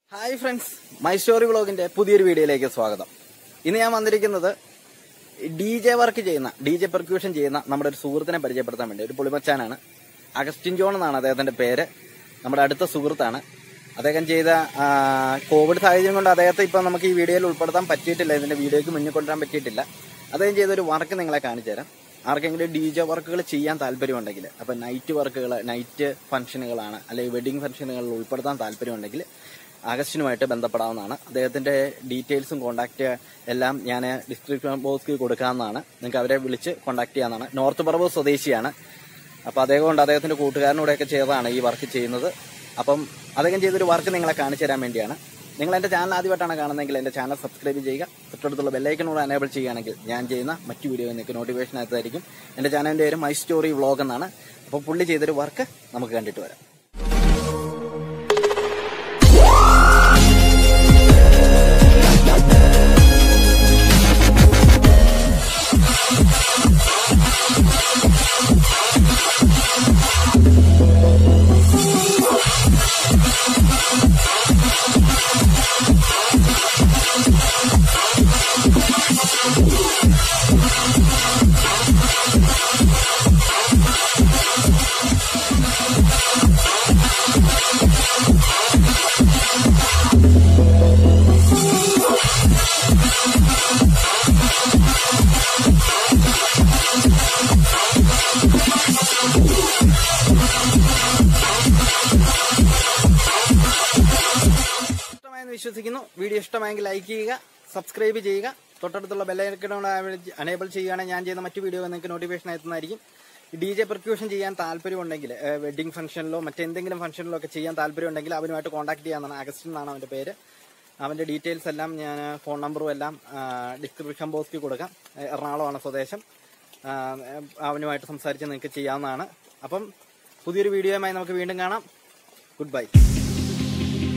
hi friends my story വ്ളോഗിന്റെ പുതിയൊരു വീഡിയോയിലേക്ക് സ്വാഗതം ഇന്ന് ഞാൻ വന്നിരിക്കുന്നത് ഡി ജെ വർക്ക് ചെയ്യുന്ന ഡി ജെ പെർക്യൂഷൻ ചെയ്യുന്ന നമ്മുടെ ഒരു സുഹൃത്തിനെ പരിചയപ്പെടുത്താൻ വേണ്ടി ഒരു പുളിമച്ചാനാണ് അഗസ്റ്റിൻ ജോൺ എന്നാണ് അദ്ദേഹത്തിന്റെ പേര് നമ്മുടെ അടുത്ത സുഹൃത്താണ് അദ്ദേഹം ചെയ്ത ആ, കോവിഡ് സാഹചര്യം കൊണ്ട് അദ്ദേഹത്തെ ഇപ്പം നമുക്ക് ഈ വീഡിയോയിൽ ഉൾപ്പെടുത്താൻ പറ്റിയിട്ടില്ല ഇതിന്റെ വീഡിയോയ്ക്ക് മുന്നിൽ കൊണ്ടുവരാൻ പറ്റിയിട്ടില്ല അദ്ദേഹം ചെയ്ത ഒരു വർക്ക് നിങ്ങളെ കാണിച്ചു തരാം ആർക്കെങ്കിലും ഡി ജെ വർക്കുകൾ ചെയ്യാൻ താല്പര്യമുണ്ടെങ്കിൽ അപ്പൊ നൈറ്റ് വർക്കുകൾ നൈറ്റ് ഫംഗ്ഷനുകളാണ് അല്ലെങ്കിൽ വെഡിങ് ഫംഗ്ഷനുകളിൽ ഉൾപ്പെടുത്താൻ താല്പര്യമുണ്ടെങ്കിൽ ആഗസ്റ്റിനുമായിട്ട് ബന്ധപ്പെടാവുന്നതാണ് അദ്ദേഹത്തിന്റെ ഡീറ്റെയിൽസും കോൺടാക്ട് എല്ലാം ഞാൻ ഡിസ്ക്രിപ്ഷൻ ബോക്സിൽ കൊടുക്കാവുന്നതാണ് നിങ്ങൾക്ക് അവരെ വിളിച്ച് കോൺടാക്ട് ചെയ്യാവുന്നതാണ് നോർത്ത് പറവ് സ്വദേശിയാണ് അപ്പൊ അദ്ദേഹം കൊണ്ട് അദ്ദേഹത്തിന്റെ കൂട്ടുകാരനോടെയൊക്കെ ചെയ്തതാണ് ഈ വർക്ക് ചെയ്യുന്നത് അപ്പം അദ്ദേഹം ചെയ്തൊരു വർക്ക് നിങ്ങളെ കാണിച്ചു തരാൻ വേണ്ടിയാണ് നിങ്ങൾ എന്റെ ചാനൽ ആദ്യമായിട്ടാണ് കാണുന്നതെങ്കിൽ എന്റെ ചാനൽ സബ്സ്ക്രൈബ് ചെയ്യുക തൊട്ടടുത്തുള്ള ബെല്ലൈക്കനോട് അനേബിൾ ചെയ്യുകയാണെങ്കിൽ ഞാൻ ചെയ്യുന്ന മറ്റു വീഡിയോ നിങ്ങൾക്ക് നോട്ടിഫിക്കേഷൻ എത്തായിരിക്കും എന്റെ ചാനലിന്റെ പേര് മൈ സ്റ്റോറി വ്ളോഗ് എന്നാണ് അപ്പോൾ പുള്ളി ചെയ്തൊരു വർക്ക് നമുക്ക് കണ്ടിട്ട് വരാം ഇഷ്ടമായെന്ന് വിശ്വസിക്കുന്നു വീഡിയോ ഇഷ്ടമായെങ്കിൽ ലൈക്ക് ചെയ്യുക സബ്സ്ക്രൈബ് ചെയ്യുക തൊട്ടടുത്തുള്ള ബെല്ലൈക്കനോട് അനേബിൾ ചെയ്യുകയാണെങ്കിൽ ഞാൻ ചെയ്യുന്ന മറ്റു വീഡിയോ നിങ്ങൾക്ക് നോട്ടിഫിക്കേഷൻ എത്തുന്നതായിരിക്കും ഡി ജെ പെർക്യൂഷൻ ചെയ്യാൻ താല്പര്യമുണ്ടെങ്കിൽ വെഡിങ് ഫംഗ്ഷനിലോ മറ്റെന്തെങ്കിലും ഫംഗ്ഷനിലോ ഒക്കെ ചെയ്യാൻ താല്പര്യമുണ്ടെങ്കിൽ അവനുമായിട്ട് കോൺടാക്ട് ചെയ്യാവുന്നതാണ് അഗസ്റ്റിൻ എന്നാണ് അവന്റെ പേര് അവന്റെ ഡീറ്റെയിൽസ് എല്ലാം ഞാൻ ഫോൺ നമ്പറും എല്ലാം ഡിസ്ക്രിപ്ഷൻ ബോക്സിൽ കൊടുക്കാം എറണാകുളമാണ് സ്വദേശം ആ, അവനുമായിട്ട് സംസാരിച്ച് നിങ്ങൾക്ക് ചെയ്യാവുന്നതാണ് അപ്പം പുതിയൊരു വീഡിയോയുമായി നമുക്ക് വീണ്ടും കാണാം ഗുഡ് ബൈ